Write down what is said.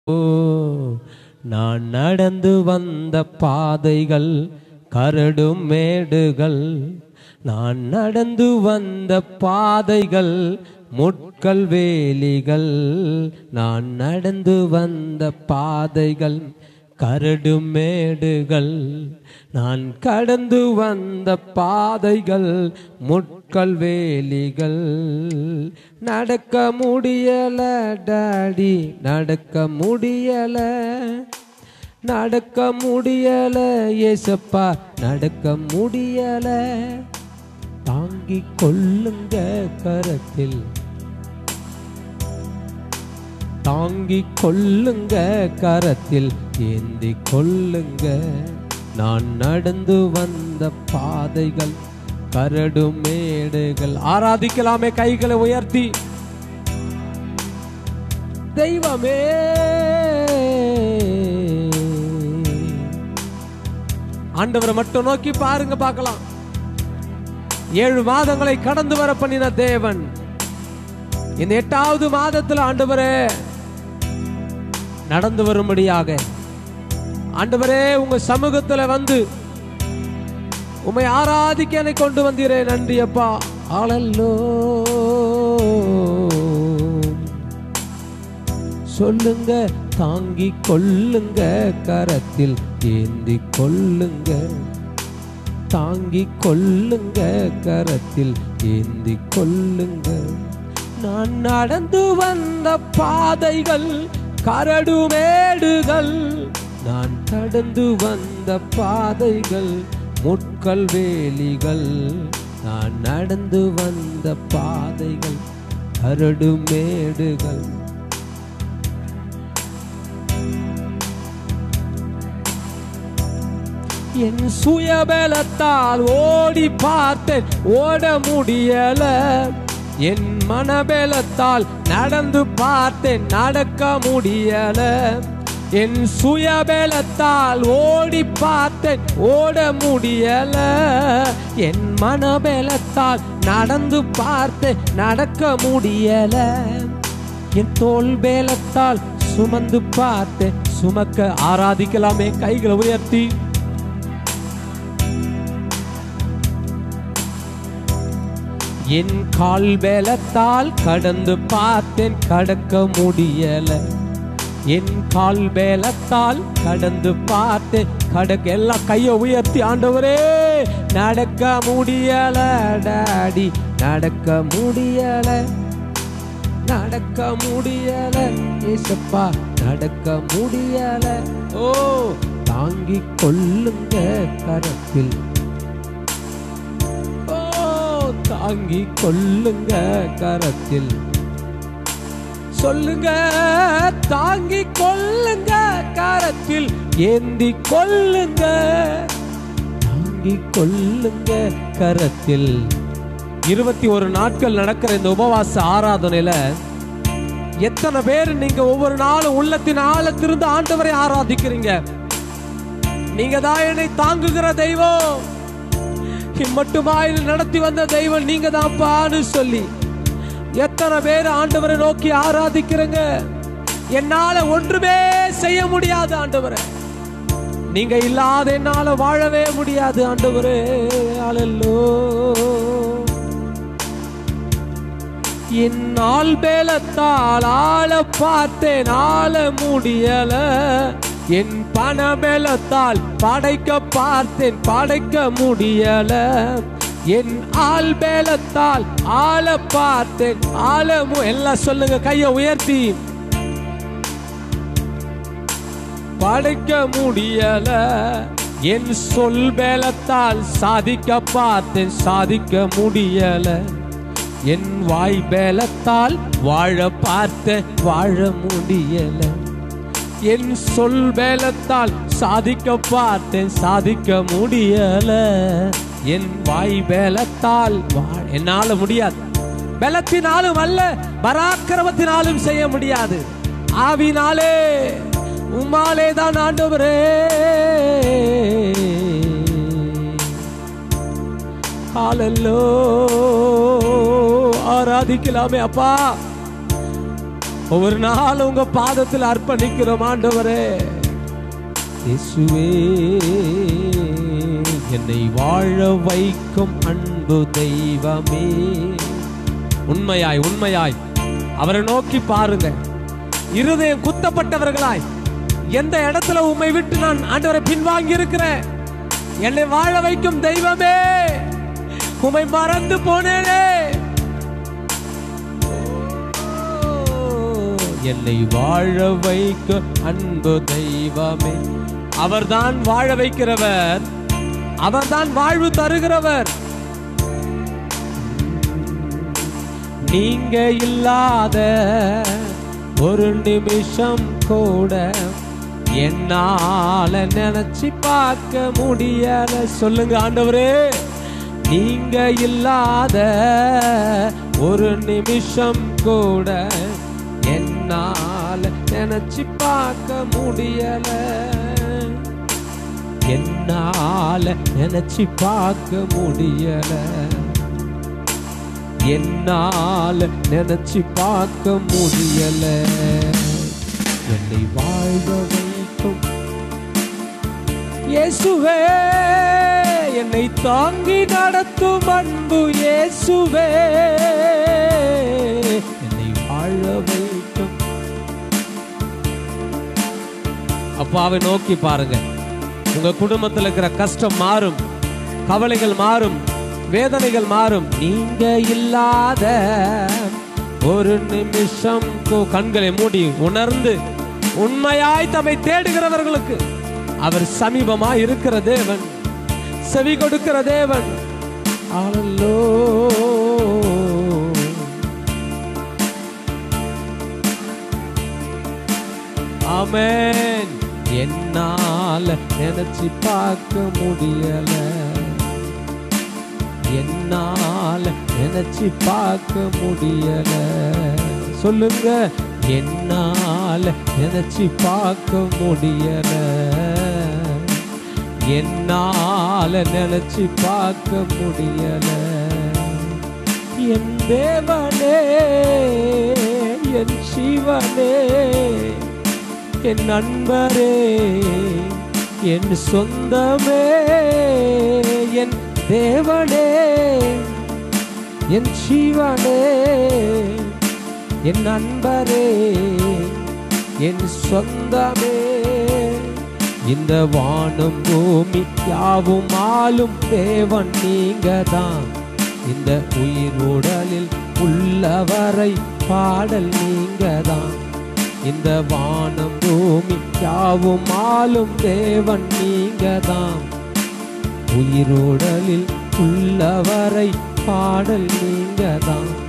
ஓ நான் நடந்து வந்த பாதைகள் கரடும் மேடுகள் நான் நடந்து வந்த பாதைகள் முட்கள் வேலிகள் நான் நடந்து வந்த பாதைகள் கரடு மேடுகள் நான் கடந்து வந்த பாதைகள் முட்கள் வேலிகள் நடக்க முடியல டாடி நடக்க முடியல நடக்க முடியல ஏசப்பா நடக்க முடியல தாங்கிக் கொள்ளுங்க கரத்தில் தாங்கிக் கொள்ளுங்க கரத்தில் ஏந்தி கொள்ளுங்க நான் நடந்து வந்த பாதைகள் கரடு மேடுகள் ஆராதிக்கலாமே கைகளை உயர்த்தி தெய்வமே ஆண்டவரை மட்டும் நோக்கி பாருங்க பார்க்கலாம் ஏழு மாதங்களை கடந்து வர பண்ணின தேவன் இந்த எட்டாவது மாதத்துல ஆண்டவரே நடந்து வரும்படியாக ஆண்டவரே உங்க சமூகத்துல வந்து உம்மை ஆராதிக்க என்னை கொண்டு வந்தீரே நன்றி அப்பா ஆளல்லோ சொல்லுங்க தாங்கி கொள்ளுங்க கரத்தில் ஏந்தி கொள்ளுங்க தாங்கி கொள்ளுங்க கரத்தில் ஏந்தி கொள்ளுங்க நான் நடந்து வந்த பாதைகள் கரடு மேடுகள் நான் கடந்து வந்த பாதைகள் முட்கள் வேலிகள் நான் நடந்து வந்த பாதைகள் கரடு மேடுகள் என் சுயபலத்தால் ஓடி பார்த்தேன் ஓட முடியல என் மனபலத்தால் நடந்து பார்த்தேன் நடக்க முடியல என் சுயபலத்தால் ஓடி பார்த்தேன் ஓட முடியல என் மனபலத்தால் நடந்து பார்த்தேன் நடக்க முடியல என் தோல் பேலத்தால் சுமந்து பார்த்தேன் சுமக்க ஆராதிக்கலாமே கைகளை உயர்த்தி என் கால் வேலத்தால் கடந்து பார்த்தேன் கடக்க முடியல என் கால் வேலத்தால் கடந்து பார்த்தேன் கடக்க எல்லாம் கையை உயர்த்தி ஆண்டவரே நடக்க முடியல டாடி நடக்க முடியல நடக்க முடியல ஏசப்பா நடக்க முடியல ஓ தாங்கிக் கொள்ளுங்க கரத்தில் ஓ தாங்கி கொள்ளுங்க கரத்தில் சொல்லுங்க தாங்கி கொள்ளுங்க கரத்தில் ஏந்தி கொள்ளுங்க தாங்கி கொள்ளுங்க கரத்தில் இருபத்தி ஒரு நாட்கள் நடக்கிற இந்த உபவாச ஆராதனையில எத்தனை பேர் நீங்க ஒவ்வொரு நாளும் உள்ளத்தின் ஆழத்திலிருந்து ஆண்டவரை ஆராதிக்கிறீங்க நீங்க தான் என்னை தாங்குகிற தெய்வம் இம்மட்டுமாய் நடத்தி வந்த தெய்வம் நீங்க தான் பான்னு சொல்லி எத்தனை பேர் ஆண்டவரை நோக்கி ஆராதிக்கிறங்க என்னால ஒன்றுமே செய்ய முடியாது ஆண்டவரை நீங்க இல்லாத என்னால வாழவே முடியாது ஆண்டவரே அலல்லோ என் ஆள் பேலத்தால் ஆள பார்த்தேன் ஆள முடியல என் பணபலத்தால் படைக்க பார்த்தேன் படைக்க முடியல என் ஆள் பேலத்தால் ஆள பார்த்தேன் ஆள மு- எல்லாம் சொல்லுங்க கையை உயர்த்தி படைக்க முடியல என் சொல் பேலத்தால் சாதிக்க பார்த்தேன் சாதிக்க முடியல என் வாய் பேலத்தால் வாழ பார்த்த வாழ முடியல என் சொல் பேலத்தால் சாதிக்க பார்த்தேன் சாதிக்க முடியல என் வாய் பேலத்தால் வா- என்னால முடியாது பலத்தினாலும் அல்ல பராக்கிரமத்தினாலும் செய்ய முடியாது ஆவினாலே உம்மாலே தான் ஆண்டவரே ஹalleluya ஆராதிக்கலாமே அப்பா ஒவ்வொரு நாளும் உங்க பாதத்தில் அர்ப்பணிக்கிறோம் ஆண்டவரே இயேசுவே என்னை வாழ வைக்கும் அன்பு தெய்வமே உண்மையாய் உண்மையாய் அவரை நோக்கி பாருங்க இருதயம் குத்தப்பட்டவர்களாய் எந்த இடத்துல உம்மை விட்டு நான் ஆண்டவரை பின்வாங்கி இருக்கிறேன் என்னை வாழ வைக்கும் தெய்வமே உம்மை மறந்து போனேனே என்னை வாழ வைக்க அன்பு தெய்வமே அவர்தான் வாழ வைக்கிறவர் அவர்தான் வாழ்வு தருகிறவர் நீங்க இல்லாத ஒரு நிமிஷம் கூட என்னால நினைச்சு பார்க்க முடியல சொல்லுங்க ஆண்டவரே நீங்க இல்லாத ஒரு நிமிஷம் கூட என்னால நினைச்சு பார்க்க முடியல என்னால நினைச்சு பார்க்க முடியல என்னால நினைச்சு பார்க்க முடியல என்னை வாழ்க வைக்கும் இயேசுவே என்னை தாங்கி நடத்தும் அன்பு இயேசுவே என்னை வாழ வைக்கும் அப்பாவை நோக்கி பாருங்க உங்க குடும்பத்தில் இருக்கிற கஷ்டம் மாறும் கவலைகள் மாறும் வேதனைகள் மாறும் நீங்க இல்லாத ஒரு நிமிஷம் கு- கண்களை மூடி உணர்ந்து உண்மையாய் தம்மை தேடுகிறவர்களுக்கு அவர் சமீபமாய் இருக்கிற தேவன் செவி கொடுக்கிற தேவன் அல்லோ ஆமென் என்னால நினைச்சு பார்க்க முடியல என்னால நினைச்சு பார்க்க முடியல சொல்லுங்க என்னால நினைச்சு பார்க்க முடியல என்னால நினைச்சு பார்க்க முடியல என் தேவனே என் சிவனே என் நண்பரே என் சொந்தமே என் தேவனே என் சிவனே என் நண்பரே என் சொந்தமே இந்த வானம் பூமி யாவும் ஆளும் தேவன் நீங்க தான் இந்த உயிர் உடலில் உள்ளவரை பாடல் நீங்க தான் இந்த வானம் பூமி யாவும் ஆளும் தேவன் நீங்க தான் உயிரோடலில் உள்ளவரை பாடல் நீங்க தான்